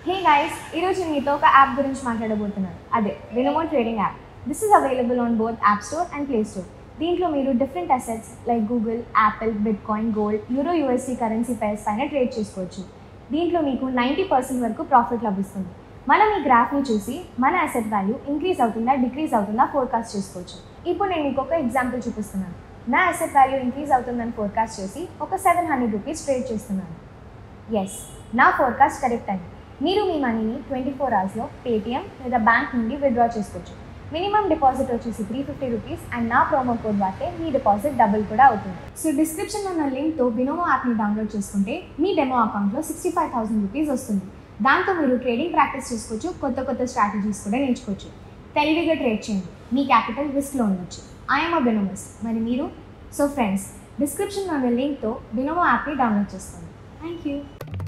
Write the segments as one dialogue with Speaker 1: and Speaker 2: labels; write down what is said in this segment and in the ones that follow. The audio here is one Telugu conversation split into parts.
Speaker 1: హే గైస్ ఈరోజు నేను మీతో ఒక యాప్ గురించి మాట్లాడబోతున్నాను అదే Binomo trading app this is available on both app store and play store దీంట్లో మీరు different assets like Google Apple bitcoin gold euro USC currency pairs పైన ట్రేడ్ చేసుకోవచ్చు దీంట్లో మీకు నైంటీ పర్సెంట్ వరకు ప్రాఫిట్ లభిస్తుంది మనం ఈ గ్రాఫ్ని చూసి మన అసెట్ వాల్యూ ఇంక్రీజ్ అవుతుందా డిక్రీజ్ అవుతుందా ఫోర్కాస్ట్ చేసుకోవచ్చు ఇప్పుడు నేను మీకు ఒక ఎగ్జాంపుల్ చూపిస్తున్నాను నా అసెట్ వాల్యూ ఇంక్రీజ్ అవుతుందని ఫోర్కాస్ట్ చేసి ఒక సెవెన్ హండ్రెడ్ రూపీస్ ట్రేడ్ చేస్తున్నాను ఎస్ నా ఫోర్కాస్ట్ కరెక్ట్ అయింది మీరు మీ మనీని ట్వంటీ ఫోర్ అవర్స్లో పేటిఎం లేదా బ్యాంక్ నుండి విత్డ్రా చేసుకోవచ్చు మినిమం డిపాజిట్ వచ్చేసి త్రీ ఫిఫ్టీ రూపీస్ అండ్ నా ప్రోమో కోడ్ వాడితే మీ డిపాజిట్ డబుల్ కూడా అవుతుంది సో డిస్క్రిప్షన్లో ఉన్న లింక్తో బినోమో యాప్ని డౌన్లోడ్ చేసుకుంటే మీ డెమో అకౌంట్లో సిక్స్టీ ఫైవ్ థౌసండ్ రూపీస్ వస్తుంది దాంతో మీరు ట్రేడింగ్ ప్రాక్టీస్ చేసుకోవచ్చు కొత్త కొత్త స్ట్రాటజీస్ కూడా నేర్చుకోవచ్చు తెలివిగా ట్రేడ్ చేయండి మీ క్యాపిటల్ రిస్క్లో ఉండొచ్చు ఐఎమ్ అ బినోమస్ మరి మీరు సో ఫ్రెండ్స్ డిస్క్రిప్షన్లో ఉన్న లింక్తో బినోమో యాప్ని డౌన్లోడ్ చేసుకోండి thank you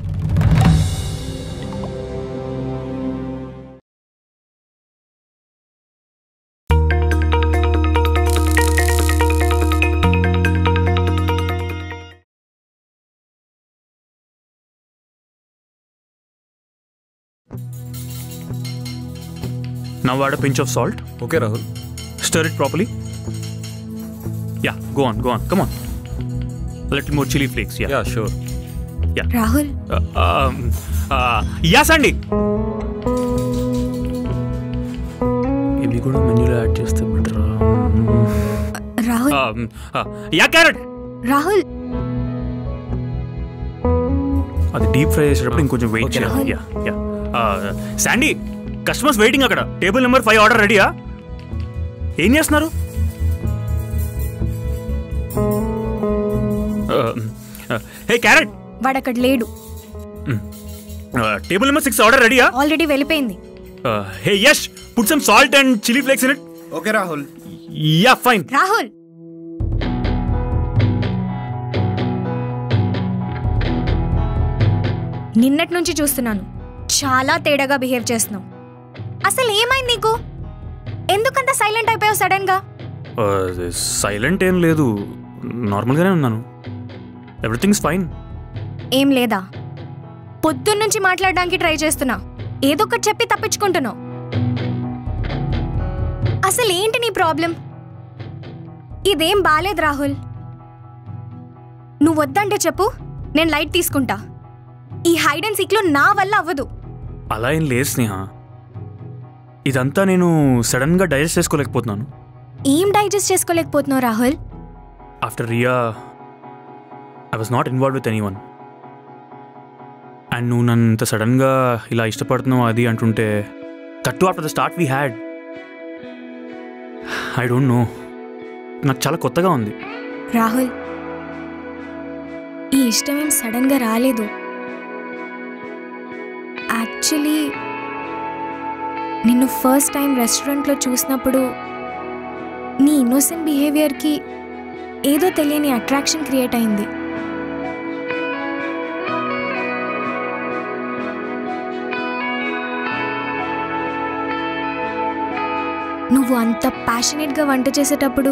Speaker 2: Now add a pinch of salt.
Speaker 3: Okay, Rahul.
Speaker 2: Stir it properly. Yeah, go on, go on. Come on. A little more chili flakes. Yeah.
Speaker 3: Yeah, sure.
Speaker 4: Rahul
Speaker 2: Uh, um, uh, yeah, Sandy. ఇవి కూడా మెన్యూలో యాడ్ చేస్తే better
Speaker 4: Rahul
Speaker 2: yeah carrot
Speaker 4: Rahul
Speaker 2: అది డీప్ ఫ్రై చేసేటప్పుడు ఇంకొంచెం వెయిట్
Speaker 3: Okay.
Speaker 2: చేయాలి yeah yeah Sandy customers waiting అక్కడ టేబుల్ నెంబర్ ఫైవ్ ఆర్డర్ రెడీయా ఏం చేస్తున్నారు హే క్యారెట్
Speaker 4: వాడు అక్కడ లేడు
Speaker 2: టేబుల్ నెంబర్ సిక్స్ ఆర్డర్ రెడీయా
Speaker 4: ఆల్రెడీ వెళ్ళిపోయింది
Speaker 2: hey Yash put some salt and chilli flakes in it
Speaker 3: Okay, Rahul.
Speaker 2: Yeah fine
Speaker 4: Rahul నిన్నటి నుంచి చూస్తున్నాను చాలా తేడాగా బిహేవ్ చేస్తున్నావు అసలు ఏమైంది నీకు ఎందుకంత సైలెంట్ అయిపోయావు సడన్ గా
Speaker 2: సైలెంట్ ఏం లేదు నార్మల్గానే ఉన్నాను ఎవ్రీథింగ్స్ ఫైన్
Speaker 4: ఏం లేదా పొద్దున్నుంచి మాట్లాడడానికి ట్రై చేస్తున్నా ఏదో ఒకటి చెప్పి తప్పించుకుంటున్నావు అసలు ఏంటి నీ ప్రాబ్లం ఇదేం బాలేదు రాహుల్ నువ్వు వద్దంటే చెప్పు నేను లైట్ తీసుకుంటా ఈ హైడ్ అండ్ సీక్లో నా వల్ల అవ్వదు
Speaker 2: అలా ఏం లేదు స్నేహ ఇదంతా నేను సడన్గా డైజెస్ట్ చేసుకోలేకపోతున్నాను
Speaker 4: ఏం డైజెస్ట్ చేసుకోలేకపోతున్నావు Rahul
Speaker 2: after Riya I was not involve with anyone and నువ్వు నన్ను ఇంత సడన్గా ఇలా ఇష్టపడుతున్నావు అది అంటుంటే తట్టు after the start we had I don't know నాకు చాలా కొత్తగా ఉంది
Speaker 4: రాహుల్ ఈ ఇష్టం ఏం సడన్గా రాలేదు యాక్చువల్లీ నిన్ను ఫస్ట్ టైం రెస్టారెంట్లో చూసినప్పుడు నీ ఇన్నోసెంట్ బిహేవియర్కి ఏదో తెలియని అట్రాక్షన్ క్రియేట్ అయింది నువ్వు అంత ప్యాషనేట్గా వంట చేసేటప్పుడు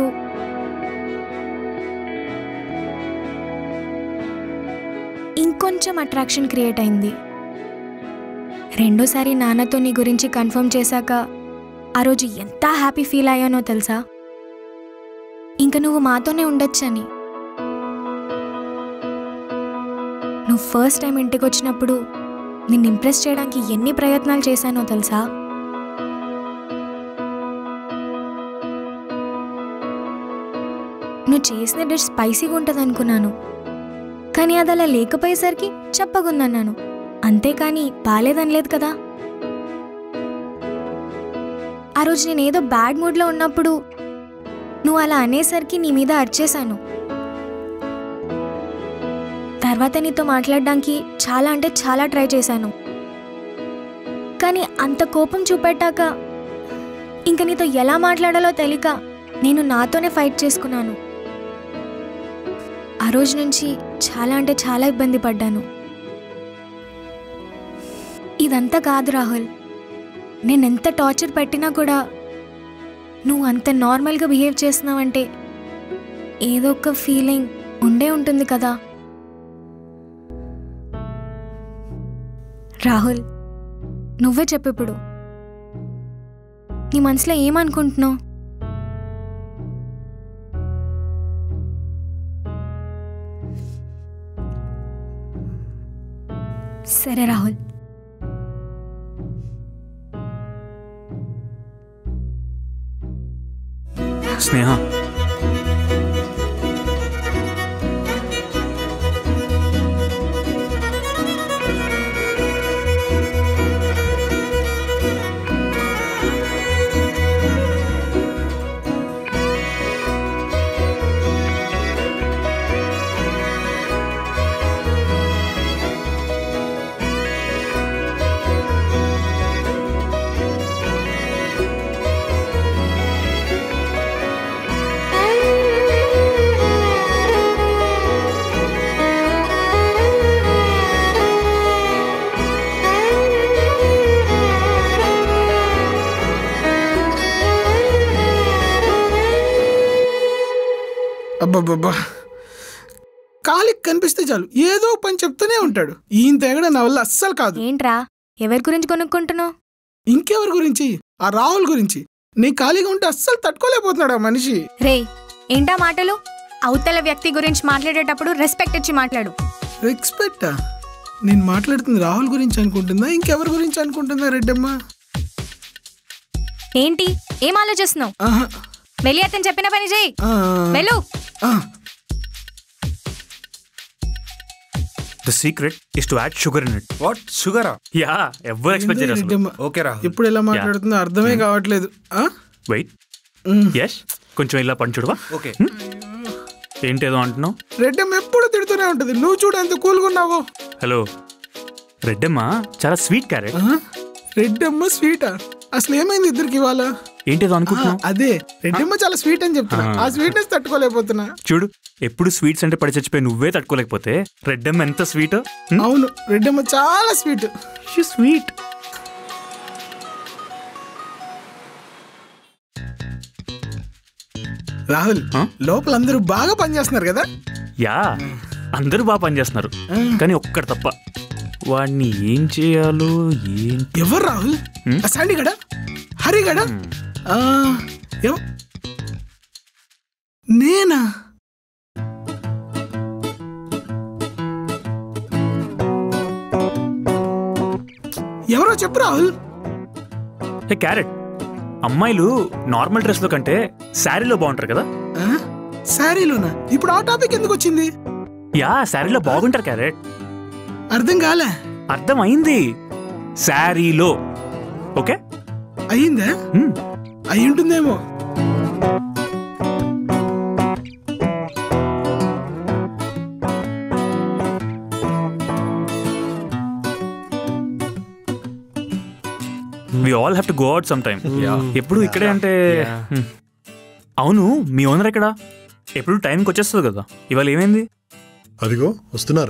Speaker 4: ఇంకొంచెం అట్రాక్షన్ క్రియేట్ అయింది రెండోసారి నాన్నతో నీ గురించి కన్ఫర్మ్ చేశాక ఆ రోజు ఎంత హ్యాపీ ఫీల్ అయ్యానో తెలుసా ఇంక నువ్వు మాతోనే ఉండొచ్చని నువ్వు ఫస్ట్ టైం ఇంటికి వచ్చినప్పుడు నిన్ను ఇంప్రెస్ చేయడానికి ఎన్ని ప్రయత్నాలు చేశానో తెలుసా నువ్వు చేసిన డిష్ స్పైసీగా ఉంటుంది అనుకున్నాను కానీ అది అలా లేకపోయేసరికి చెప్పగుందన్నాను అంతేకాని బాలేదనలేదు కదా ఆ రోజు నేను ఏదో బ్యాడ్ మూడ్లో ఉన్నప్పుడు నువ్వు అలా అనేసరికి నీ మీద అరిచేశాను తర్వాత నీతో మాట్లాడడానికి చాలా అంటే చాలా ట్రై చేశాను కానీ అంత కోపం చూపెట్టాక ఇంక నీతో ఎలా మాట్లాడాలో తెలియక నేను నాతోనే ఫైట్ చేసుకున్నాను ఆ రోజు నుంచి చాలా అంటే చాలా ఇబ్బంది పడ్డాను ఇదంతా కాదు రాహుల్ నేను ఎంత టార్చర్ పెట్టినా కూడా నువ్వు అంత నార్మల్గా బిహేవ్ చేస్తున్నావంటే ఏదో ఒక ఫీలింగ్ ఉండే ఉంటుంది కదా రాహుల్ నువ్వే చెప్పు ఇప్పుడు నీ మనసులో ఏమనుకుంటున్నావు సరే రాహుల్
Speaker 2: స్నేహ
Speaker 3: అబ్బబ్బబ్బా కాలికి కనిపిస్తే చాలు ఏదో పని చెప్తూనే ఉంటాడు ఈయన తెగడం నా వల్ల అస్సలు కాదు
Speaker 4: ఏంట్రా ఎవరి గురించి కొనుక్కుంటున్నావు
Speaker 3: ఇంకెవరి గురించి ఆ రాహుల్ గురించి నీ ఖాళీగా ఉంటే అస్సలు తట్టుకోలేకపోతున్నాడు ఆ మనిషి
Speaker 4: రేయ్ ఏంటా మాటలు అవతల వ్యక్తి గురించి మాట్లాడేటప్పుడు రెస్పెక్ట్ ఇచ్చి మాట్లాడు
Speaker 3: రెస్పెక్టా నేను మాట్లాడుతుంది రాహుల్ గురించి అనుకుంటుందా ఇంకెవరి గురించి అనుకుంటుందా రెడ్డమ్మ
Speaker 4: ఏంటి ఏం ఆలోచిస్తున్నావు
Speaker 3: ఆహా,
Speaker 4: వెళ్ళి అతను చెప్పిన పని చేయి
Speaker 3: ఆ,
Speaker 4: వెళ్ళు
Speaker 3: ఆ,
Speaker 2: the secret is to add sugar in it
Speaker 5: what షుగరా
Speaker 2: యా ఎవరు ఎక్స్పెక్ట్
Speaker 3: ఏందో
Speaker 2: చేయరు
Speaker 3: రెడ్డమ్మ
Speaker 5: ఓకే రాహుల్
Speaker 3: ఇప్పుడు ఎలా మాట్లాడుతుందో అర్థమే కావట్లేదు ఆ?
Speaker 2: వెయిట్
Speaker 3: ఉమ్.
Speaker 2: ఎస్ కొంచెం ఇలా పంచుడువా
Speaker 5: ఓకే
Speaker 2: ఏంటేదో అంటున్నావు
Speaker 3: రెడ్డమ్మ ఎప్పుడు తిడుతూనే ఉంటుంది నువ్వు చూడు ఎంత కూల్గున్నావో
Speaker 2: హలో రెడ్డమ్మ చాలా స్వీట్ క్యారెట్
Speaker 3: ఆ? రెడ్డమ్మ స్వీటా అసలు ఏమైంది ఇద్దరికి ఇవాళ
Speaker 2: ఏంటేదో
Speaker 3: ఆ,
Speaker 2: అనుకుంటున్నావు
Speaker 3: అదే రెడ్డమ్మ చాలా స్వీట్ అని చెప్తున్నా
Speaker 2: ఆ.
Speaker 3: ఆ స్వీట్నెస్ తట్టుకోలేకపోతున్నా
Speaker 2: చూడు ఎప్పుడు స్వీట్స్ అంటే పడి చచ్చిపోయి నువ్వే తట్టుకోలేకపోతే రెడ్డమ్మ ఎంత స్వీట్
Speaker 3: అవును రెడ్డమ్మ చాలా స్వీట్
Speaker 2: స్వీట్
Speaker 3: రాహుల్
Speaker 2: ఆ?
Speaker 3: లోపల అందరూ బాగా పనిచేస్తున్నారు కదా
Speaker 2: యా అందరూ బాగా పనిచేస్తున్నారు కానీ ఒక్కడు తప్ప వాడిని ఏం చేయాలో ఏం
Speaker 3: ఎవరు రాహుల్
Speaker 2: హ్మ్?
Speaker 3: ఆ శాండీ గడ హరి గడ ఆ, ఎవ- నేనా ఎవరో చెప్పు రాహుల్
Speaker 2: హే క్యారెట్ అమ్మాయిలు నార్మల్ డ్రెస్లో కంటే శారీలో బాగుంటారు కదా
Speaker 3: ఆ? శారీలోనా ఇప్పుడు ఆ టాపిక్ ఎందుకు వచ్చింది
Speaker 2: యా శారీలో బాగుంటారు క్యారెట్
Speaker 3: అర్థం కాలే
Speaker 2: అర్థమైంది శారీలో ఓకే
Speaker 3: అయ్యిందా
Speaker 2: హ్మ్.
Speaker 3: అయి ఉంటుందేమో
Speaker 2: we all have to go out some time
Speaker 5: Yeah.
Speaker 2: ఎప్పుడు ఇక్కడే అంటే
Speaker 5: Yeah.
Speaker 2: హ్మ్. అవును మీ ఓనర్ ఎక్కడ ఎప్పుడు టైంకి వచ్చేస్తుంది కదా ఇవాళ ఏమైంది
Speaker 6: అదిగో వస్తున్నారు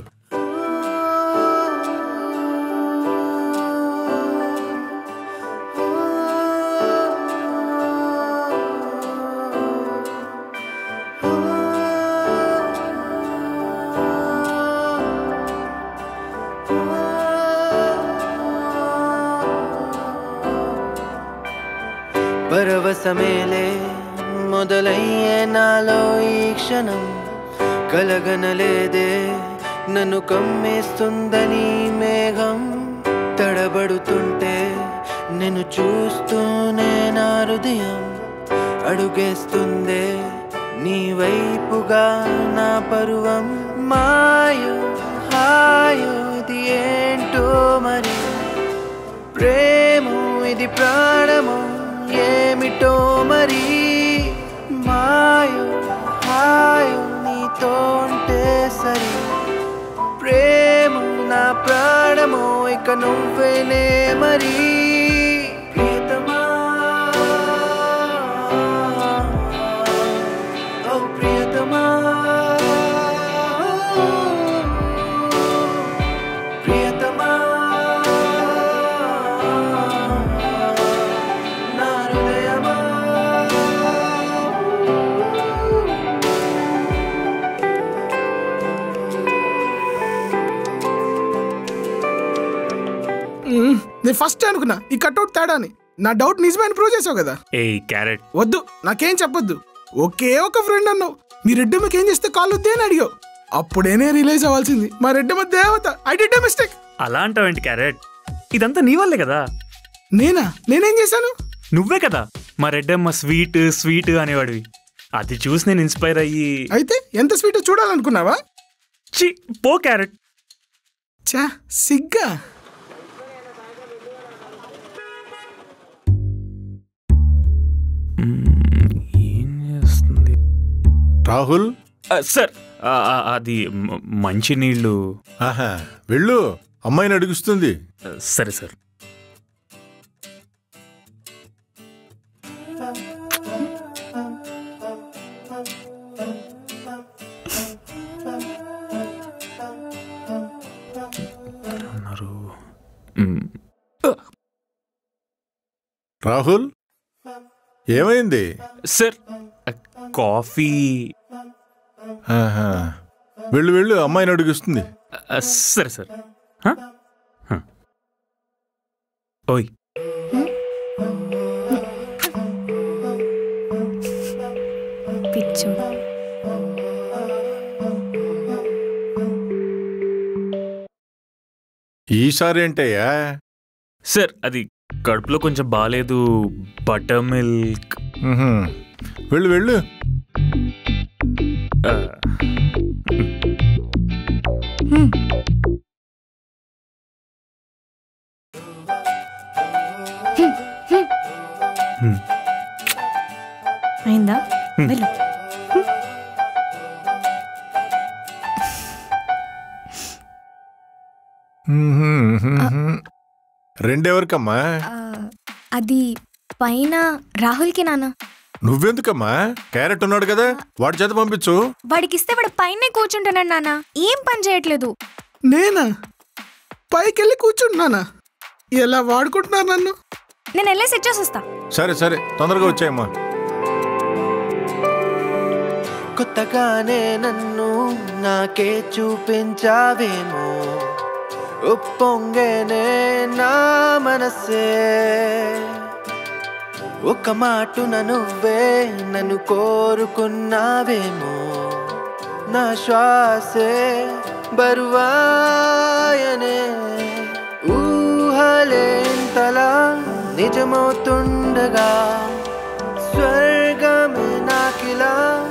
Speaker 7: పరవశమేలే మొదలయ్యే నాలో ఈ క్షణం కలగనలేదే నన్ను కమ్మేస్తుందని మేఘం తడబడుతుంటే నేను చూస్తూనే నా హృదయం అడుగేస్తుందే నీ వైపుగా నా పరువం మాయో హాయో ఇది ఏంటో మరి ప్రేమో ఇది ప్రాణమో ఏమిటో మరి మాయో హాయో నీతో ఉంటే సరి ప్రేమ నా ప్రాణమో ఇక నువ్వేనే మరి ప్రియతమా ఓ ప్రియతమా ప్రియతమా నా హృదయమా
Speaker 3: మ్మ్. నేను ఫస్ట్ అనుకున్నా ఈ కట్అవుట్ తేడా అని నా డౌట్ నిజమే అని ప్రూవ్ చేసావు కదా
Speaker 2: ఏ క్యారెట్
Speaker 3: వద్దు నాకేం చెప్పొద్దు ఒకే ఒక ఫ్రెండ్ అన్నావు మీ రెడ్డమ్మకి ఏం చేస్తే కాళ్ళు వద్దే అని అడిగావు అప్పుడేనే రిలైజ్ అవ్వాల్సింది మా రెడ్డమ్మ దేవత ఐ డిడ్ మిస్టేక్
Speaker 2: అలా అంటావేంటి క్యారెట్ ఇదంతా నీ వల్లే కదా
Speaker 3: నేనా నేనేం చేశాను
Speaker 2: నువ్వే కదా మా రెడ్డమ్మ స్వీట్ స్వీట్ అనేవాడివి అది చూసి నేను ఇన్స్పైర్ అయ్యి
Speaker 3: అయితే ఎంత స్వీట్ చూడాలనుకున్నావా
Speaker 2: చి పో క్యారెట్
Speaker 3: చా సిగ్గా
Speaker 2: ఏం చేస్తుంది
Speaker 6: రాహుల్
Speaker 2: సార్ అది మ- మంచినీళ్ళు
Speaker 6: ఆహా వెళ్ళు అమ్మాయిని అడుగుస్తుంది
Speaker 2: ఆ, సరే సార్ అన్నారు మ్,
Speaker 6: రాహుల్ ఏమైంది
Speaker 2: సార్ ఆ, కాఫీ
Speaker 6: ఆహా వెళ్ళు వెళ్ళు అమ్మాయిని అడుగుస్తుంది
Speaker 2: ఆ, సరే సార్ హ? హ. ఓయ్
Speaker 4: పిచ్చోడు
Speaker 6: ఈసారి ఏంటయ్యా
Speaker 2: సార్ అది కడుపులో కొంచెం బాగాలేదు బటర్ మిల్క్
Speaker 6: ఉహుం. వెళ్ళు వెళ్ళు
Speaker 2: ఆ,
Speaker 4: అయిందా వెళ్ళు
Speaker 6: ఉహుం, ఉహుం. రెండెవరికమ్మా
Speaker 4: ఆ, అది పైన రాహుల్కి నాన్న
Speaker 6: నువ్వెందుకమ్మా క్యారెట్ ఉన్నాడు కదా వాడి చేత పంపించు
Speaker 4: వాడికి ఇస్తే వాడు పైనే కూర్చుంటున్నాడు నాన్న ఏం పని చేయట్లేదు
Speaker 3: నేనా పైకి వెళ్ళి కూర్చుంటున్నానా ఎలా వాడుకుంటున్నారు నన్ను
Speaker 4: నేను వెళ్ళేసి ఇచ్చేసి వస్తా
Speaker 6: సరే సరే తొందరగా వచ్చాయమ్మా
Speaker 7: కొత్తగానే నన్ను నాకే చూపించావేమో ఉప్పొంగేనే నా మనసే ఒక మాటున నువ్వే నన్ను కోరుకున్నావేమో నా శ్వాసే బరువాయనే ఊహలేంతలా నిజమవుతుండగా స్వర్గమే నాకిలా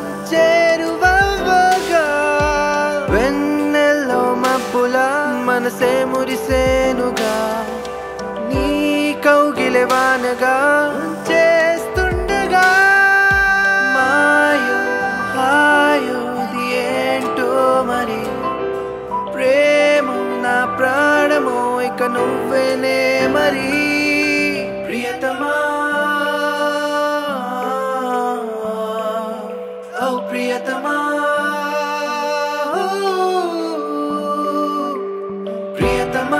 Speaker 7: చేరువగా వెన్నెల్లో మబ్బులా మనసే మురిసేనుగా నీ కౌగిలే వానగా చేస్తుండగా మాయో హాయో ఇది ఏంటో మరి ప్రేమ నా ప్రాణమో ఇక నువ్వేనే మరి ప్రియతమా ఓ ప్రియతమా ప్రియతమా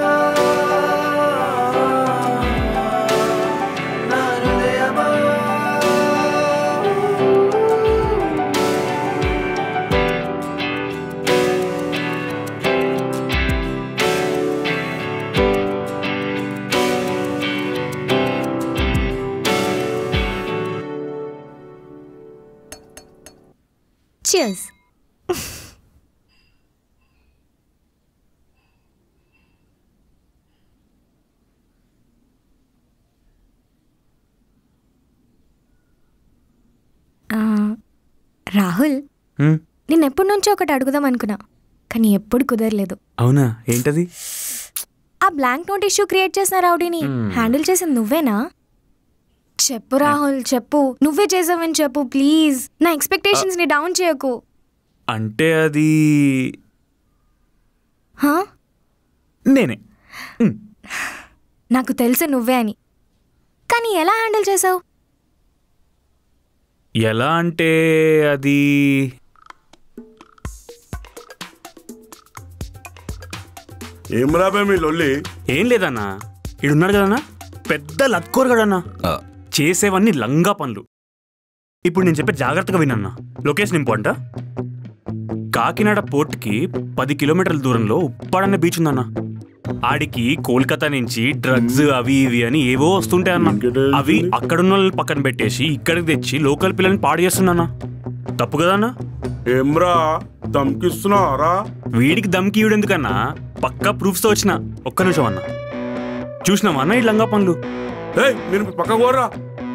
Speaker 7: నా హృదయమా
Speaker 4: చియర్స్ రాహుల్
Speaker 2: మ్,
Speaker 4: నేను నుంచో ఒకటి అడుగుదాం అనుకున్నా కానీ ఎప్పుడు కుదరలేదు
Speaker 2: అవునా ఏంటది
Speaker 4: ఆ బ్లాంక్ నోట్ ఇష్యూ క్రియేట్ చేసిన రౌడీని
Speaker 2: Hmm.
Speaker 4: హ్యాండిల్ చేసింది నువ్వేనా చెప్పు రాహుల్ చెప్పు నువ్వే చేసావని చెప్పు ప్లీజ్ నా ఎక్స్పెక్టేషన్స్ ని డౌన్ చేయకు
Speaker 2: అంటే అది
Speaker 4: హా
Speaker 2: నేనే మ్,
Speaker 4: నాకు తెలుసు నువ్వే అని కానీ ఎలా హ్యాండిల్ చేసావు
Speaker 2: ఎలా అంటే అది
Speaker 5: ఏం రాబే మీ లొల్లి
Speaker 2: ఏం లేదన్నా ఈడున్నాడు కదన్నా పెద్ద లత్కోరు కదన్నా చేసేవన్నీ లంగా పనులు ఇప్పుడు నేను చెప్పే జాగ్రత్తగా వినన్నా లొకేషన్ ఇంపార్టెంటా కాకినాడ పోర్ట్కి పది కిలోమీటర్ల దూరంలో ఉప్పాడన్న బీచ్ ఉందన్నా ఆడికి కోల్కతా నుంచి డ్రగ్స్ అవి ఇవి అని ఏవో వస్తుంటాయి అన్న
Speaker 5: ఇంకేంటి
Speaker 2: అవి అక్కడున్న వాళ్ళని పక్కన పెట్టేసి ఇక్కడికి తెచ్చి లోకల్ పిల్లల్ని పాడు చేస్తున్నా తప్పు కదా అన్న
Speaker 5: ఏమ్రా దమ్కిస్తున్నారా
Speaker 2: వీడికి దమ్కి ఎందుకన్నా పక్కా ప్రూఫ్స్తో వచ్చిన ఒక్క నిమిషం అన్న చూసినావా అన్న ఈ లంగా పనులు
Speaker 5: ఏయ్ మీరు పక్క కోర్రా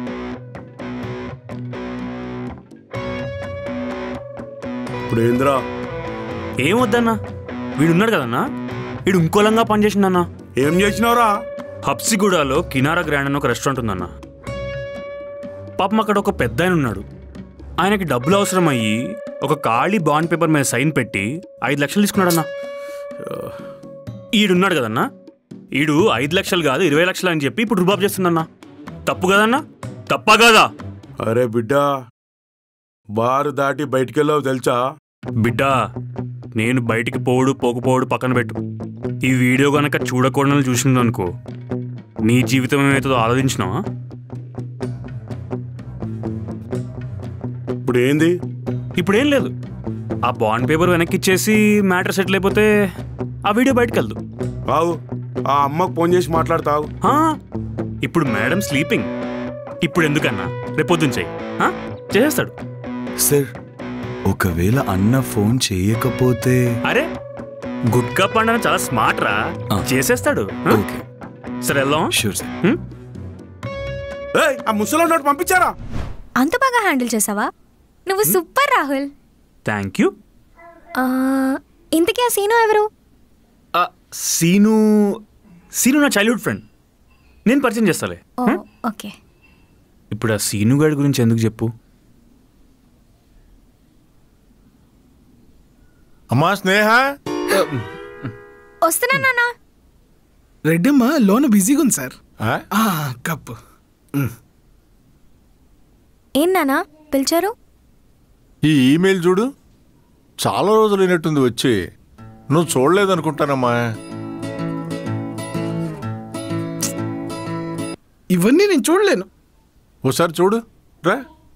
Speaker 5: ఇప్పుడు ఏందిరా
Speaker 2: ఏం వద్దన్నా వీడు ఉన్నాడు కదన్నా వీడు ఇంకో లంగా పని చేసిండన్నా
Speaker 5: ఏం చేసినావురా
Speaker 2: హబ్సిగూడలో కినారా గ్రాండ్ అని ఒక రెస్టారెంట్ ఉందన్న పాపం అక్కడ ఒక పెద్ద ఆయన ఉన్నాడు ఆయనకి డబ్బులు అవసరం అయ్యి ఒక ఖాళీ బాండ్ పేపర్ మీద సైన్ పెట్టి ఐదు లక్షలు తీసుకున్నాడన్నా ఈడున్నాడు కదన్నా ఈడు ఐదు లక్షలు కాదు ఇరవై లక్షలు అని చెప్పి ఇప్పుడు రుబాబ్ చేస్తుందన్నా తప్పు కదన్నా తప్పా కాదా
Speaker 5: అరే బిడ్డ బారు దాటి బయటికెళ్ళావు తెలుసా
Speaker 2: బిడ్డా నేను బయటికి పోడు పోకపోడు పక్కన పెట్టు ఈ వీడియో గనక చూడకూడదని చూసిందనుకో నీ జీవితం ఏమవుతుందో ఆలోచించినావా
Speaker 5: ఇప్పుడు ఏంది
Speaker 2: ఇప్పుడేం లేదు ఆ బాండ్ పేపర్ వెనక్కి ఇచ్చేసి మ్యాటర్ సెటిల్ అయిపోతే ఆ వీడియో బయటకు వెళ్దు
Speaker 5: ఆగు ఆ అమ్మకు ఫోన్ చేసి మాట్లాడతావు
Speaker 2: హా, ఇప్పుడు మేడం స్లీపింగ్ ఇప్పుడు ఎందుకన్నా రేపొద్దున చెయ్యి హా? చేసేస్తాడు
Speaker 8: సార్ ఒకవేళ అన్న ఫోన్ చేయకపోతే
Speaker 2: అరే గుడ్కా పండన చాలా స్మార్ట్ రా
Speaker 8: ఆ.
Speaker 2: చేసేస్తాడు హా?
Speaker 8: ఓకే
Speaker 2: సరే వెళ్దాం
Speaker 8: షూర్ సార్
Speaker 2: హ్మ్?
Speaker 5: ఏయ్ ఆ ముసలో నోట్ పంపించారా
Speaker 4: అంత బాగా హ్యాండిల్ చేసావా నువ్వు సూపర్ రాహుల్
Speaker 2: థ్యాంక్ యూ
Speaker 4: ఆ, ఇంతకీ ఆ సీను ఎవరు
Speaker 2: ఆ, సీను సీను నా చైల్డ్హుడ్ ఫ్రెండ్ నేను పరిచయం చేస్తాలే
Speaker 4: ఓ
Speaker 2: హ్మ్?
Speaker 4: ఓకే
Speaker 2: ఇప్పుడు ఆ సీను గారి గురించి ఎందుకు చెప్పు
Speaker 6: అమ్మా స్నేహ
Speaker 4: వస్తున్నా నాన్న
Speaker 3: రెడ్డమ్మ లోన బిజీగా ఉంది సార్
Speaker 6: ఆ?
Speaker 3: ఆ, కప్పు
Speaker 4: ఏం నాన్న పిలిచారు
Speaker 6: ఈ ఈమెయిల్ చూడు చాలా రోజులు అయినట్టుంది వచ్చి నువ్వు చూడలేదనుకుంటానమ్మా
Speaker 3: ఇవన్నీ నేను చూడలేను
Speaker 6: ఓసారి చూడు రా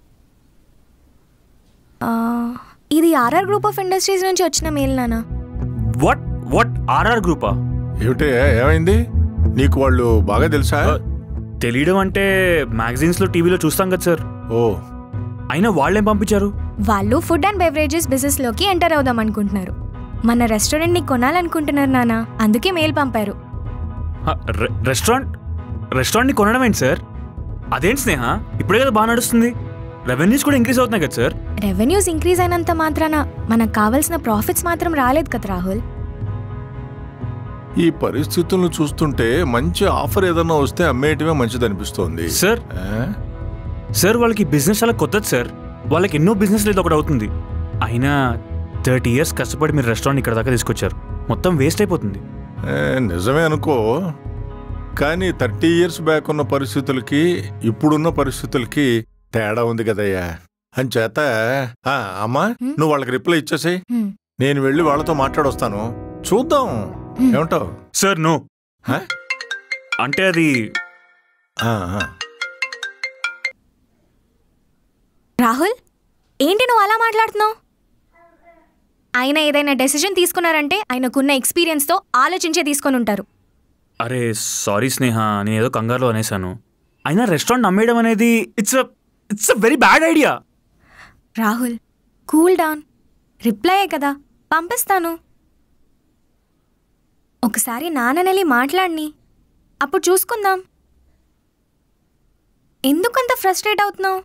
Speaker 4: ఆ, ఇది ఆర్ఆర్ గ్రూప్ ఆఫ్ ఇండస్ట్రీస్ నుంచి వచ్చిన మెయిల్ నాన్న
Speaker 2: వాట్ వాట్ ఆర్ఆర్ గ్రూపా
Speaker 6: ఏమిటే ఏమైంది నీకు వాళ్ళు బాగా తెలుసా
Speaker 2: తెలియడం అంటే magazines లో టీవీలో చూస్తాం కదా సార్
Speaker 6: ఓ
Speaker 2: అయినా వాళ్ళేం పంపించారు
Speaker 4: వాళ్ళు ఫుడ్ అండ్ బెవరేజెస్ బిజినెస్ లోకి ఎంటర్ అవుదాం అనుకుంటున్నారు మన రెస్టారెంట్ ని కొనాలనుకుంటున్నారు నాన్న అందుకే మెయిల్ పంపారు
Speaker 2: హ, రె- రెస్టారెంట్ రెస్టారెంట్ని కొనడం ఏంటి సార్ అదేంటి స్నేహ ఇప్పుడే కదా బాగా నడుస్తుంది రెవెన్యూస్ కూడా ఇంక్రీజ్ అవుతున్నాయి కదా సార్
Speaker 4: రెవెన్యూస్ ఇంక్రీజ్ అయినంత మాత్రాన మనకు కావాల్సిన ప్రాఫిట్స్ మాత్రం రాలేదు కదా రాహుల్
Speaker 6: ఈ పరిస్థితులను చూస్తుంటే మంచి ఆఫర్ ఏదన్నా వస్తే అమ్మేయటమే మంచిది అనిపిస్తోంది
Speaker 2: సార్ సార్ వాళ్ళకి బిజినెస్ చాలా కొత్తది సార్ వాళ్ళకి ఎన్నో బిజినెస్ లేదు ఒకటి అవుతుంది అయినా థర్టీ ఇయర్స్ కష్టపడి మీరు రెస్టారెంట్ ఇక్కడ దాకా తీసుకొచ్చారు మొత్తం వేస్ట్ అయిపోతుంది
Speaker 6: నిజమే అనుకో కానీ థర్టీ ఇయర్స్ బ్యాక్ ఉన్న పరిస్థితులకి ఇప్పుడున్న పరిస్థితులకి తేడా ఉంది కదయ్యా అంచేత ఆ, అమ్మా
Speaker 4: హ్మ్?
Speaker 6: నువ్వు వాళ్ళకి రిప్లై ఇచ్చేసేయ్
Speaker 4: హ్మ్.
Speaker 6: నేను వెళ్ళి వాళ్ళతో మాట్లాడొస్తాను చూద్దాం
Speaker 4: హ్మ్.
Speaker 6: ఏమంటావు
Speaker 2: సార్ నో
Speaker 6: హ?
Speaker 2: అంటే అది
Speaker 6: ఆ, ఆ.
Speaker 4: రాహుల్ ఏంటి నువ్వు అలా మాట్లాడుతున్నావు ఆయన ఏదైనా డెసిజన్ తీసుకున్నారంటే ఆయనకున్న ఎక్స్పీరియన్స్తో ఆలోచించే తీసుకొని ఉంటారు
Speaker 2: అరే సారీ స్నేహ నేను ఏదో కంగారులో అనేసాను అయినా రెస్టారెంట్ అమ్మేయడం అనేది it's it's a very bad idea
Speaker 4: Rahul cool down రిప్లైయే కదా పంపిస్తాను ఒకసారి నాన్ననెళ్ళి మాట్లాడిని అప్పుడు చూసుకుందాం ఎందుకంత ఫ్రస్ట్రేట్ అవుతున్నావు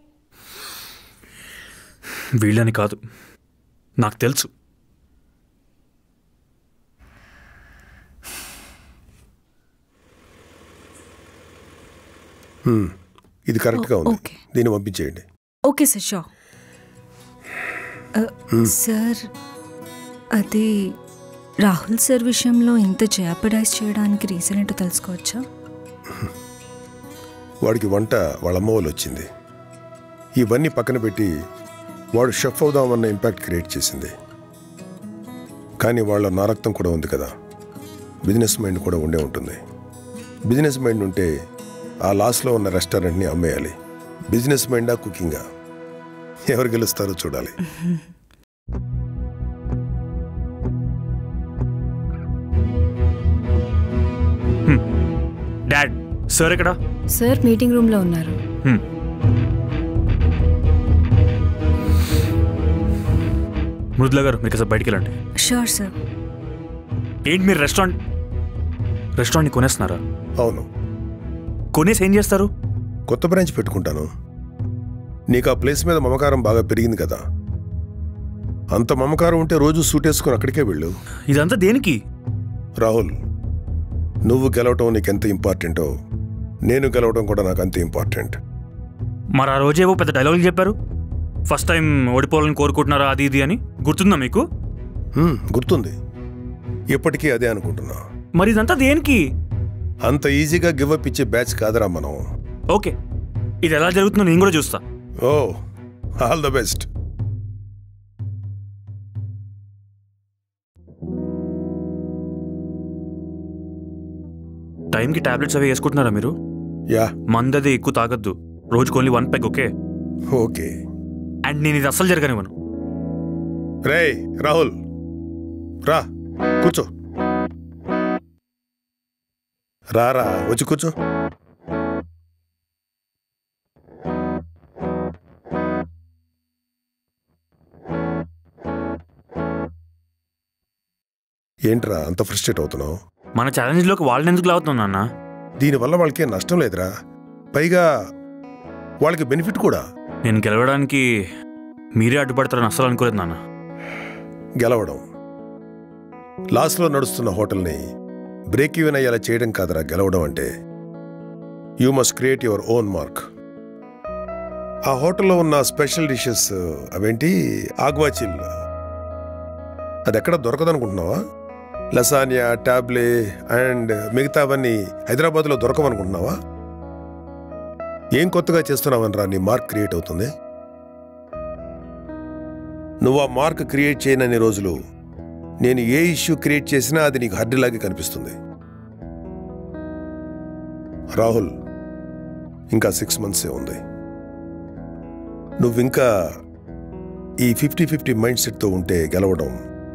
Speaker 2: వీళ్ళని కాదు నాకు తెలుసు
Speaker 9: ఇది కరెక్ట్గా ఉంది
Speaker 10: ఓకే.
Speaker 9: దీన్ని పంపించేయండి
Speaker 10: ఓకే సార్ షో సార్ అది రాహుల్ సార్ విషయంలో ఇంత జయాపడైజ్ చేయడానికి రీజన్ ఏంటో తెలుసుకోవచ్చా
Speaker 9: వాడికి వంట వాళ్ళ అమ్మ వాళ్ళు వచ్చింది ఇవన్నీ పక్కన పెట్టి వాడు షెఫ్ అవుదామన్న ఇంపాక్ట్ క్రియేట్ చేసింది కానీ వాళ్ళ నారక్తం కూడా ఉంది కదా బిజినెస్ మైండ్ కూడా ఉండే ఉంటుంది బిజినెస్ మైండ్ ఉంటే ఆ లాస్లో ఉన్న రెస్టారెంట్ని అమ్మేయాలి బిజినెస్ మైండా కుకింగా ఎవరు గెలుస్తారో చూడాలి
Speaker 2: సార్ ఎక్కడా
Speaker 10: సార్ మీటింగ్ రూమ్లో ఉన్నారు
Speaker 2: హ్మ్. మృదుల గారు మీకు అసలు బయటికి వెళ్ళండి
Speaker 10: షూర్ సార్
Speaker 2: ఏంటి మీరు రెస్టారెంట్ రెస్టారెంట్ని కొనేస్తున్నారా
Speaker 9: అవును
Speaker 2: కొనేసి ఏం చేస్తారు
Speaker 9: కొత్త బ్రాంచ్ పెట్టుకుంటాను నీకు ఆ ప్లేస్ మీద మమకారం బాగా పెరిగింది కదా అంత మమకారం ఉంటే రోజు సూట్ వేసుకుని అక్కడికే వెళ్ళు
Speaker 2: ఇదంతా దేనికి
Speaker 9: రాహుల్ నువ్వు గెలవటం నీకెంత ఇంపార్టెంటో నేను గెలవడం కూడా నాకు అంతే ఇంపార్టెంట్
Speaker 2: మరి ఆ రోజు ఏవో పెద్ద డైలాగులు చెప్పారు ఫస్ట్ టైం ఓడిపోవాలని కోరుకుంటున్నారా అది ఇది అని గుర్తుందా మీకు
Speaker 9: హ్మ్, గుర్తుంది ఇప్పటికీ అదే అనుకుంటున్నా
Speaker 2: మరి ఇదంతా దేనికి
Speaker 9: అంత ఈజీగా గివ్ అప్ ఇచ్చే బ్యాచ్ కాదురా మనం
Speaker 2: ఓకే ఇది ఎలా జరుగుతుందో నేను కూడా చూస్తా
Speaker 9: ఓ ఆల్ ద బెస్ట్
Speaker 2: టైంకి టాబ్లెట్స్ అవి వేసుకుంటున్నారా మీరు
Speaker 9: యా
Speaker 2: మందది ఎక్కువ తాగొద్దు రోజుకి only one peg okay
Speaker 9: okay
Speaker 2: and నేను ఇది అస్సలు జరగనివ్వను
Speaker 9: రే రాహుల్ రా కూర్చో రారా వచ్చి కూర్చో ఏంట్రా అంత ఫ్రస్ట్రేట్ అవుతున్నావు
Speaker 2: మన ఛాలెంజ్లోకి వాళ్ళని ఎందుకు లాగుతున్నావు నాన్న
Speaker 9: దీనివల్ల వాళ్ళకి నష్టం లేదురా పైగా వాళ్ళకి బెనిఫిట్ కూడా
Speaker 2: నేను గెలవడానికి మీరే అడ్డుపడతారని అస్సలు అనుకోలేదు నాన్న
Speaker 9: గెలవడం లాస్లో నడుస్తున్న హోటల్ని బ్రేక్ ఈవెన్ అయ్యేలా చేయడం కాదురా గెలవడం అంటే you must create your own mark ఆ హోటల్లో ఉన్న స్పెషల్ డిషెస్ అవేంటి ఆగ్వాచిల్ అది ఎక్కడ దొరకదనుకుంటున్నావా లసానియా టాబ్లే అండ్ మిగతావన్నీ హైదరాబాద్లో దొరకవనుకుంటున్నావా ఏం కొత్తగా చేస్తున్నావనరా నీ మార్క్ క్రియేట్ అవుతుంది నువ్వు ఆ మార్క్ క్రియేట్ చేయనన్ని రోజులు నేను ఏ ఇష్యూ క్రియేట్ చేసినా అది నీకు హడ్డిలాగే కనిపిస్తుంది రాహుల్ ఇంకా సిక్స్ మంత్సే ఉంది నువ్వు ఇంకా ఈ ఫిఫ్టీ ఫిఫ్టీ మైండ్ సెట్తో ఉంటే గెలవడం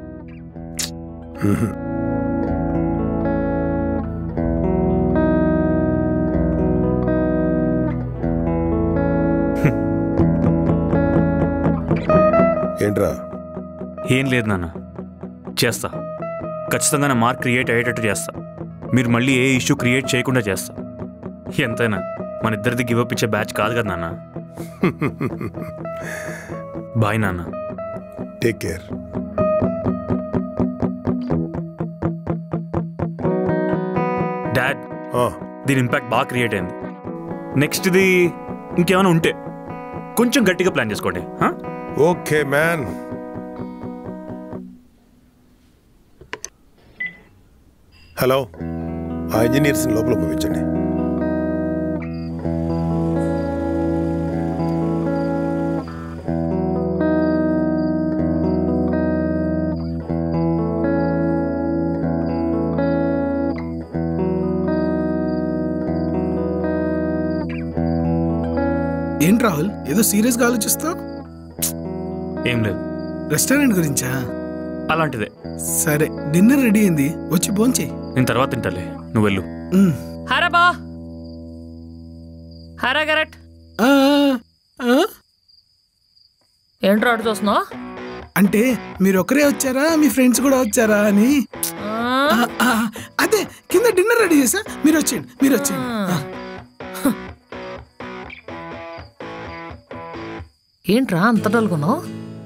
Speaker 9: మ్హూ. ఏంట్రా
Speaker 2: ఏం లేదు నాన్న చేస్తా ఖచ్చితంగా నా మార్క్ క్రియేట్ అయ్యేటట్టు చేస్తా మీరు మళ్ళీ ఏ ఇష్యూ క్రియేట్ చేయకుండా చేస్తా ఎంతైనా మన ఇద్దరిది గివ్ అప్ ఇచ్చే బ్యాచ్ కాదు కదా నాన్న బాయ్ నాన్న
Speaker 9: టేక్ కేర్
Speaker 2: డాడ్ దీని ఇంపాక్ట్ బాగా క్రియేట్ అయింది నెక్స్ట్ ఇది ఇంకేమైనా ఉంటే కొంచెం గట్టిగా ప్లాన్ చేసుకోండి హా?
Speaker 9: ఓకే మ్యాన్ హలో ఆ ఇంజనీర్స్ని లోపల పంపించండి
Speaker 3: ఏంటి రాహుల్ ఏదో సీరియస్గా ఆలోచిస్తావు
Speaker 2: ఏం లేదు
Speaker 3: రెస్టారెంట్ గురించా
Speaker 2: అలాంటిదే
Speaker 3: సరే డిన్నర్ రెడీ అయింది వచ్చి భోంచేయి
Speaker 2: నేను తర్వాత తింటాలే నువ్వు వెళ్ళు
Speaker 11: హరబా హరా కరెక్ట్ ఏంట్రా అటు చూస్తున్నావు
Speaker 3: అంటే మీరు ఒకరే వచ్చారా మీ ఫ్రెండ్స్ కూడా వచ్చారా అని ఆ, ఆ, అదే కింద డిన్నర్ రెడీ చేసా మీరు వచ్చేయండి మీరు వచ్చేయండి ఆ.
Speaker 11: ఏంట్రా అంత డల్గున్నావు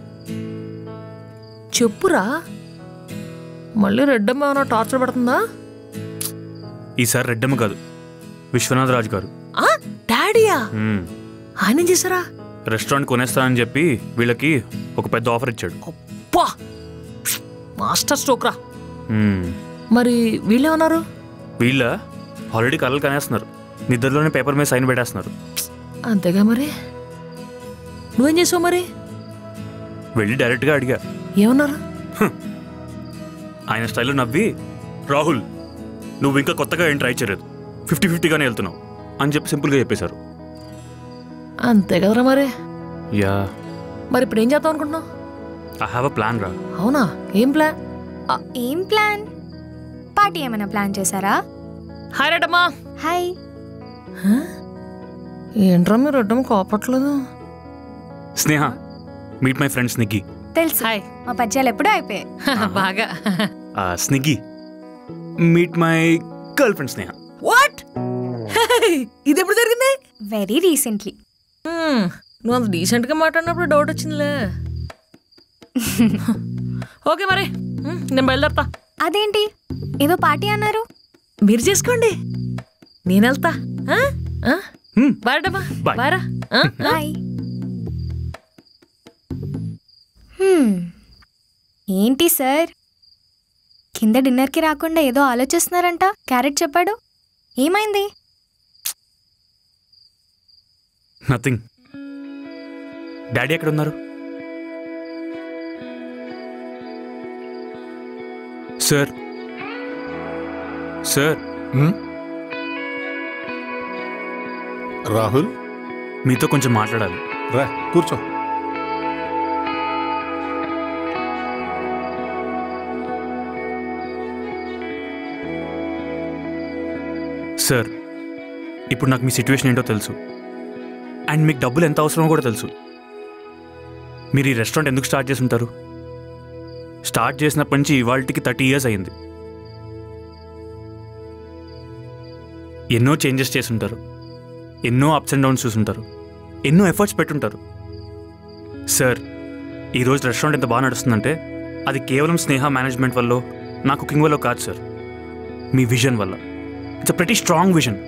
Speaker 11: చెప్పురా మళ్ళీ రెడ్డమ్మ ఏమైనా టార్చర్ పెడుతుందా
Speaker 2: ఈసారి రెడ్డమ్మ కాదు విశ్వనాథ్ రాజు గారు
Speaker 11: ఆ డాడీయా
Speaker 2: మ్మ్.
Speaker 11: ఆయన ఏం చేశారా
Speaker 2: రెస్టారెంట్ కొనేస్తానని చెప్పి వీళ్ళకి ఒక పెద్ద ఆఫర్ ఇచ్చాడు
Speaker 11: పా మాస్టర్ స్ట్రోక్రా
Speaker 2: మ్మ్.
Speaker 11: మరి వీళ్ళేమన్నారు
Speaker 2: వీళ్ళ ఆల్రెడీ కలలు కనేస్తున్నారు నిద్రలోనే పేపర్ మీద సైన్ పెట్టేస్తున్నారు
Speaker 11: అంతేగా మరి నువ్వేం చేసావు మరి
Speaker 2: వెళ్ళి డైరెక్ట్గా అడిగా
Speaker 11: ఏమన్నారు
Speaker 2: ఆయన స్టైల్లో నవ్వి రాహుల్ నువ్వు ఇంకా కొత్తగా ఏం ట్రై చేయలేదు ఫిఫ్టీ ఫిఫ్టీగానే వెళ్తున్నావు అని చెప్పి సింపుల్గా చెప్పేశారు
Speaker 11: అంతే కదరా మరి
Speaker 2: యా
Speaker 11: మరి ఇప్పుడు ఏం చేద్దాం అనుకుంటున్నావు
Speaker 2: ఐ హ్యావ్ అ ప్లాన్ రా
Speaker 11: అవునా ఏం ప్లాన్
Speaker 4: ఏం ప్లాన్ పార్టీ ఏమైనా ప్లాన్ చేశారా
Speaker 11: హాయ్ రెడ్డమ్మా
Speaker 4: హాయ్
Speaker 11: ఏంట్రా మీరు రెడ్డమ్మ కోపట్లేదు
Speaker 2: Sneha meet my friend Sniggi
Speaker 4: తెలుసు మా పద్యాలు ఎప్పుడూ అయిపోయాయి
Speaker 11: బాగా
Speaker 2: Sniggi meet my girlfriend Sneha
Speaker 11: what ఇది ఎప్పుడు జరిగింది
Speaker 4: వెరీ రీసెంట్లీ
Speaker 11: నువ్వు అంత డీసెంట్గా మాట్లాడినప్పుడు డౌట్ వచ్చిందిలే ఓకే మరి హ్మ్, నేను బయలుదేరతా
Speaker 4: అదేంటి ఏదో పార్టీ అన్నారు
Speaker 11: మీరు చేసుకోండి నేను వెళ్తా ఆ? ఆ? బాయ్ డబ్బా
Speaker 2: Bye.
Speaker 11: బాయ్ రా ఆ? ఆ?
Speaker 4: బాయ్ హ్మ్. ఏంటి సార్ కింద డిన్నర్కి రాకుండా ఏదో ఆలోచిస్తున్నారంట క్యారెట్ చెప్పాడు ఏమైంది
Speaker 2: నథింగ్ డాడీ ఎక్కడ ఉన్నారు సార్ సార్
Speaker 6: రాహుల్
Speaker 2: మీతో కొంచెం మాట్లాడాలి
Speaker 6: రా కూర్చో
Speaker 2: సార్ ఇప్పుడు నాకు మీ సిచ్యువేషన్ ఏంటో తెలుసు అండ్ మీకు డబ్బులు ఎంత అవసరమో కూడా తెలుసు మీరు ఈ రెస్టారెంట్ ఎందుకు స్టార్ట్ చేసి ఉంటారు స్టార్ట్ చేసినప్పటి నుంచి ఇవాళకి థర్టీ ఇయర్స్ అయింది ఎన్నో చేంజెస్ చేసి ఉంటారు ఎన్నో అప్స్ అండ్ డౌన్స్ చూసుంటారు ఎన్నో ఎఫర్ట్స్ పెట్టుంటారు సార్ ఈరోజు రెస్టారెంట్ ఎంత బాగా నడుస్తుందంటే అది కేవలం స్నేహ మేనేజ్మెంట్ వల్ల నా కుకింగ్ వల్ల కాదు సార్ మీ విజన్ వల్ల it's a pretty strong vision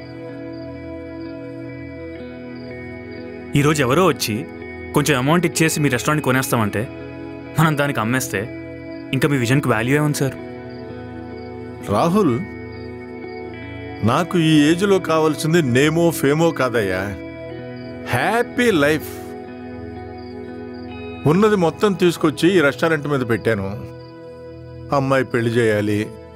Speaker 2: ఈరోజు ఎవరో వచ్చి కొంచెం అమౌంట్ ఇచ్చేసి మీ రెస్టారెంట్ కొనేస్తామంటే మనం దానికి అమ్మేస్తే ఇంకా మీ విజన్కి వాల్యూ ఏముంది సార్
Speaker 6: రాహుల్ నాకు ఈ ఏజ్లో కావాల్సింది నేమో ఫేమో కాదయ్యా హ్యాపీ లైఫ్ ఉన్నది మొత్తం తీసుకొచ్చి ఈ రెస్టారెంట్ మీద పెట్టాను అమ్మాయి పెళ్లి చేయాలి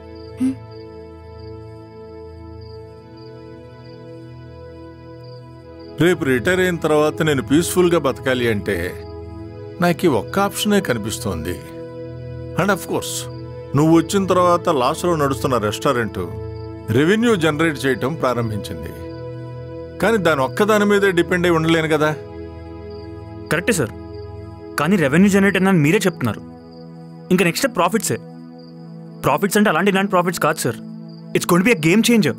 Speaker 6: రేపు రిటైర్ అయిన తర్వాత నేను పీస్ఫుల్గా బతకాలి అంటే నాకు ఈ ఒక్క ఆప్షనే కనిపిస్తోంది అండ్ అఫ్ కోర్స్ నువ్వు వచ్చిన తర్వాత లాస్లో నడుస్తున్న రెస్టారెంట్ రెవెన్యూ జనరేట్ చేయటం ప్రారంభించింది కానీ దాని ఒక్కదాని మీదే డిపెండ్ అయి ఉండలేను కదా
Speaker 2: కరెక్టే సార్ కానీ రెవెన్యూ జనరేట్ అని మీరే చెప్తున్నారు ఇంకా నెక్స్ట్ ప్రాఫిట్సే ప్రాఫిట్స్ అంటే అలాంటి ఇలాంటి ప్రాఫిట్స్ కాదు sir it's can't be a game changer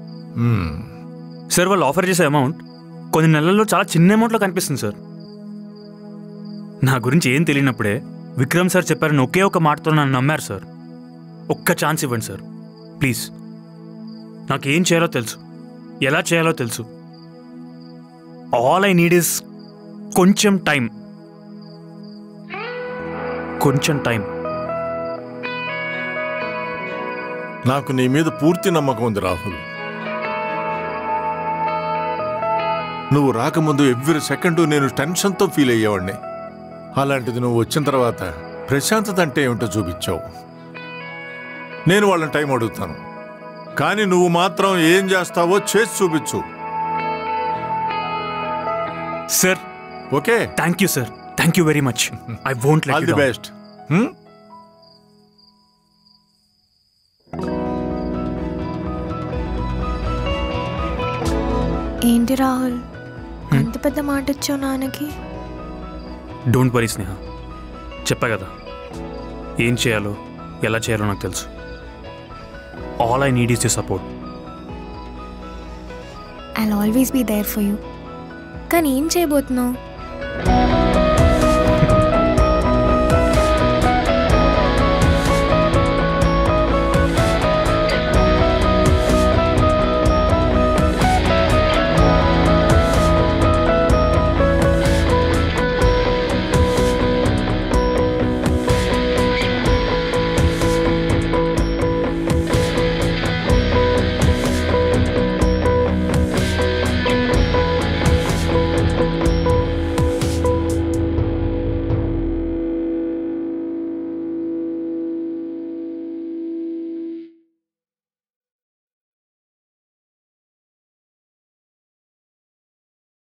Speaker 2: sir వాళ్ళు ఆఫర్ చేసే అమౌంట్ కొన్ని నెలల్లో చాలా చిన్న అమౌంట్లో కనిపిస్తుంది సార్ నా గురించి ఏం తెలియనప్పుడే విక్రమ్ సార్ చెప్పారని ఒకే ఒక మాటతో నన్ను నమ్మారు సార్ ఒక్క ఛాన్స్ ఇవ్వండి సార్ ప్లీజ్ నాకేం చేయాలో తెలుసు ఎలా చేయాలో తెలుసు ఆల్ ఐ నీడ్ ఇస్ కొంచెం టైం కొంచెం టైం
Speaker 6: నాకు నీ మీద పూర్తి నమ్మకం ఉంది రాహుల్ నువ్వు రాకముందు ఎవ్రీ సెకండ్ నేను టెన్షన్తో ఫీల్ అయ్యేవాడిని అలాంటిది నువ్వు వచ్చిన తర్వాత ప్రశాంతత అంటే ఏమిటో చూపించావు నేను వాళ్ళని టైం అడుగుతాను కానీ నువ్వు మాత్రం ఏం చేస్తావో చేసి చూపించు
Speaker 2: sir
Speaker 6: okay
Speaker 2: thank you sir thank you very much I won't
Speaker 6: all the best
Speaker 4: ఏంటి రాహుల్ అంత పెద్ద మాట ఇచ్చావు నాన్నకి
Speaker 2: డోంట్ వరీ స్నేహ చెప్పా కదా ఏం చేయాలో ఎలా చేయాలో నాకు తెలుసు all I need is you support
Speaker 4: I always be there for you కానీ ఏం చేయబోతున్నావు